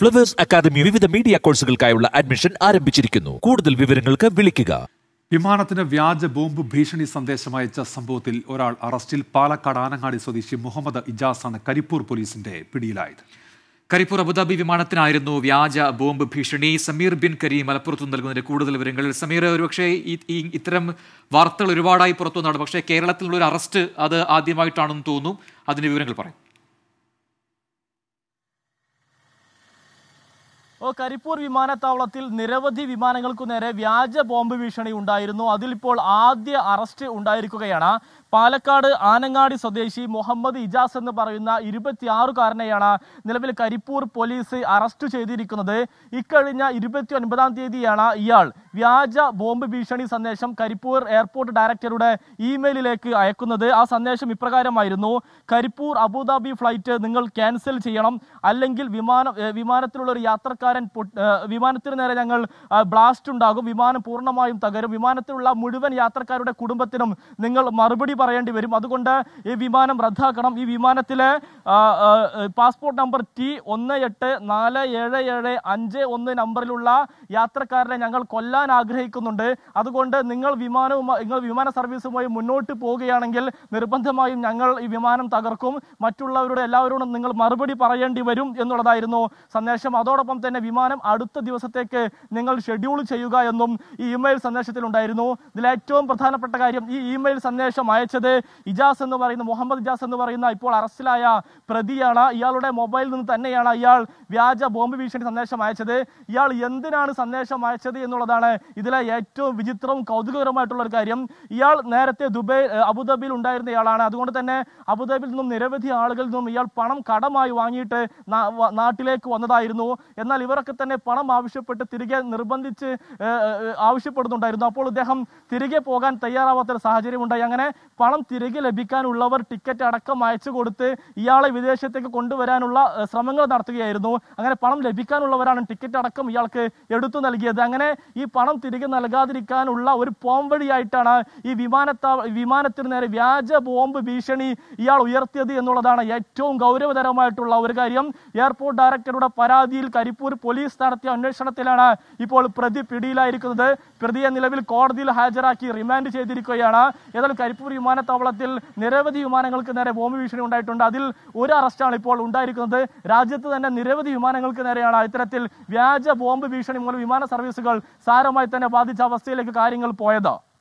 flowers academy വിവിധ media കോഴ്സുകൾക്കായുള്ള admission ആരംഭിച്ചിരിക്കുന്നു കൂടുതൽ വിവരങ്ങൾക്ക് വിളിക്കുക വിമാനത്തിന് വ്യാജ ബോംബ് ഭീഷണി സന്ദേശം അയച്ച സംഭവത്തിൽ ഒരാൾ അറസ്റ്റിൽ പാലക്കാട് ആനങ്ങാടി സ്വദേശി മുഹമ്മദ് ഇജാസാണ് കരിപ്പൂർ പോലീസിന്റെ പിടിയിലായത് കരിപ്പൂർ അബുദാബി വിമാനത്തിനായിരുന്നു വ്യാജ ബോംബ് ഭീഷണി സമീർ ബിൻ കരീം മലപ്പുറത്ത് നൽകുന്നതിന്റെ കൂടുതൽ വിവരങ്ങൾ സമീർ ഒരുപക്ഷെ ഈ ഈ ഇത്തരം വാർത്തകൾ ഒരുപാടായി പുറത്തു വന്നതാണ് പക്ഷേ കേരളത്തിലുള്ള ഒരു അറസ്റ്റ് അത് ആദ്യമായിട്ടാണെന്ന് തോന്നുന്നു അതിന്റെ വിവരങ്ങൾ പറയും ഓ, കരിപ്പൂർ വിമാനത്താവളത്തിൽ നിരവധി വിമാനങ്ങൾക്കു നേരെ വ്യാജ ബോംബ് ഭീഷണി ഉണ്ടായിരുന്നു അതിലിപ്പോൾ ആദ്യ അറസ്റ്റ് ഉണ്ടായിരിക്കുകയാണ് പാലക്കാട് ആനങ്ങാടി സ്വദേശി മുഹമ്മദ് ഇജാസ് എന്ന് പറയുന്ന ഇരുപത്തിയാറുകാരനെയാണ് നിലവിൽ കരിപ്പൂർ പോലീസ് അറസ്റ്റ് ചെയ്തിരിക്കുന്നത് ഇക്കഴിഞ്ഞ ഇരുപത്തി ഒൻപതാം തീയതിയാണ് ഇയാൾ വ്യാജ ബോംബ് ഭീഷണി സന്ദേശം കരിപ്പൂർ എയർപോർട്ട് ഡയറക്ടറുടെ ഇമെയിലിലേക്ക് അയക്കുന്നത് ആ സന്ദേശം ഇപ്രകാരമായിരുന്നു കരിപ്പൂർ അബുദാബി ഫ്ലൈറ്റ് നിങ്ങൾ ക്യാൻസൽ ചെയ്യണം അല്ലെങ്കിൽ വിമാനം ഏ, വിമാനത്തിലുള്ള ഒരു യാത്രക്കാരൻ പൊട്ട്- ഏ, വിമാനത്തിന് നേരെ ഞങ്ങൾ ആ, ബ്ലാസ്റ്റ് ഉണ്ടാകും വിമാനം പൂർണ്ണമായും തകരും വിമാനത്തിലുള്ള മുഴുവൻ യാത്രക്കാരുടെ കുടുംബത്തിനും നിങ്ങൾ മറുപടി പറയേണ്ടി വരും അതുകൊണ്ട് ഈ വിമാനം റദ്ദാക്കണം ഈ വിമാനത്തിലെ ആ, ആ, പാസ്പോർട്ട് നമ്പർ ടി ഒന്ന് എട്ട് നാല് ഏഴ് ഏഴ് അഞ്ച് ഒന്ന് നമ്പറിലുള്ള യാത്രക്കാരനെ ഞങ്ങൾ കൊല്ലാൻ ആഗ്രഹിക്കുന്നുണ്ട് അതുകൊണ്ട് നിങ്ങൾ വിമാനവുമായി നിങ്ങൾ വിമാന സർവീസുമായി മുന്നോട്ട് പോവുകയാണെങ്കിൽ നിർബന്ധമായും ഞങ്ങൾ ഈ വിമാനം തകർക്കും മറ്റുള്ളവരുടെ എല്ലാവരോടും നിങ്ങൾ മറുപടി പറയേണ്ടി വരും എന്നുള്ളതായിരുന്നു സന്ദേശം അതോടൊപ്പം തന്നെ വിമാനം അടുത്ത ദിവസത്തേക്ക് നിങ്ങൾ ഷെഡ്യൂൾ ചെയ്യുക എന്നും ഈ ഇമെയിൽ സന്ദേശത്തിലുണ്ടായിരുന്നു ഇതിൽ ഏറ്റവും പ്രധാനപ്പെട്ട കാര്യം ഈ ഇമെയിൽ സന്ദേശം അയച്ചത് ഇജാസ് എന്ന് പറയുന്ന മുഹമ്മദ് ഇജാസ് എന്ന് പറയുന്ന ഇപ്പോൾ അറസ്റ്റിലായ പ്രതിയാണ് ഇയാളുടെ മൊബൈലിൽ നിന്ന് തന്നെയാണ് ഇയാൾ വ്യാജ ബോംബ് ഭീഷണി സന്ദേശം അയച്ചത് ഇയാൾ എന്തിനാണ് സന്ദേശം അയച്ചത് എന്നുള്ളതാണ് ഇതിലെ ഏറ്റവും വിചിത്രവും കൗതുകകരമായിട്ടുള്ള ഒരു കാര്യം ഇയാൾ നേരത്തെ ദുബൈ ഏഹ്, അബുദാബിയിൽ ഉണ്ടായിരുന്ന ഇയാളാണ് അതുകൊണ്ട് തന്നെ അബുദാബിയിൽ നിന്നും നിരവധി ആളുകളിൽ നിന്നും ഇയാൾ പണം കടമായി വാങ്ങിയിട്ട് നാ- വ- നാട്ടിലേക്ക് വന്നതായിരുന്നു എന്നാൽ ഇവരൊക്കെ തന്നെ പണം ആവശ്യപ്പെട്ട് തിരികെ നിർബന്ധിച്ച് ഏഹ്, ഏഹ്, ആവശ്യപ്പെടുന്നുണ്ടായിരുന്നു അപ്പോൾ ഇദ്ദേഹം തിരികെ പോകാൻ തയ്യാറാവാത്ത ഒരു സാഹചര്യം ഉണ്ടായി അങ്ങനെ പണം തിരികെ ലഭിക്കാനുള്ളവർ ടിക്കറ്റ് അടക്കം അയച്ചു കൊടുത്ത് ഇയാളെ വിദേശത്തേക്ക് കൊണ്ടുവരാനുള്ള ഏഹ്, ശ്രമങ്ങൾ നടത്തുകയായിരുന്നു അങ്ങനെ പണം ലഭിക്കാനുള്ളവരാണ് ടിക്കറ്റ് അടക്കം ഇയാൾക്ക് എടുത്തു നൽകിയത് അങ്ങനെ ഈ പണം തിരികെ നൽകാതിരിക്കാനുള്ള ഒരു പോം വഴിയായിട്ടാണ് ഈ വിമാനത്താ വിമാനത്തിന് നേരെ വ്യാജ ബോംബ് ഭീഷണി ഇയാൾ ഉയർത്തിയത് എന്നുള്ളതാണ് ഏറ്റവും ഗൗരവതരമായിട്ടുള്ള ഒരു കാര്യം എയർപോർട്ട് ഡയറക്ടറുടെ പരാതിയിൽ കരിപ്പൂർ പോലീസ് നടത്തിയ അന്വേഷണത്തിലാണ് ഇപ്പോൾ പ്രതി പിടിയിലായിരിക്കുന്നത് പ്രതിയെ നിലവിൽ കോടതിയിൽ ഹാജരാക്കി റിമാൻഡ് ചെയ്തിരിക്കുകയാണ് ഏതായാലും കരിപ്പൂർ വിമാനത്താവളത്തിൽ നിരവധി വിമാനങ്ങൾക്ക് നേരെ ബോംബ് ഭീഷണി ഉണ്ടായിട്ടുണ്ട് അതിൽ ഒരു അറസ്റ്റാണ് ഇപ്പോൾ ഉണ്ടായിരിക്കുന്നത് രാജ്യത്ത് തന്നെ നിരവധി വിമാനങ്ങൾക്ക് നേരെയാണ് ഇത്തരത്തിൽ വ്യാജ ബോംബ് ഭീഷണി മൂലം വിമാന സർവീസുകൾ സാരമായി തന്നെ ബാധിച്ച അവസ്ഥയിലേക്ക് കാര്യങ്ങൾ പോയത്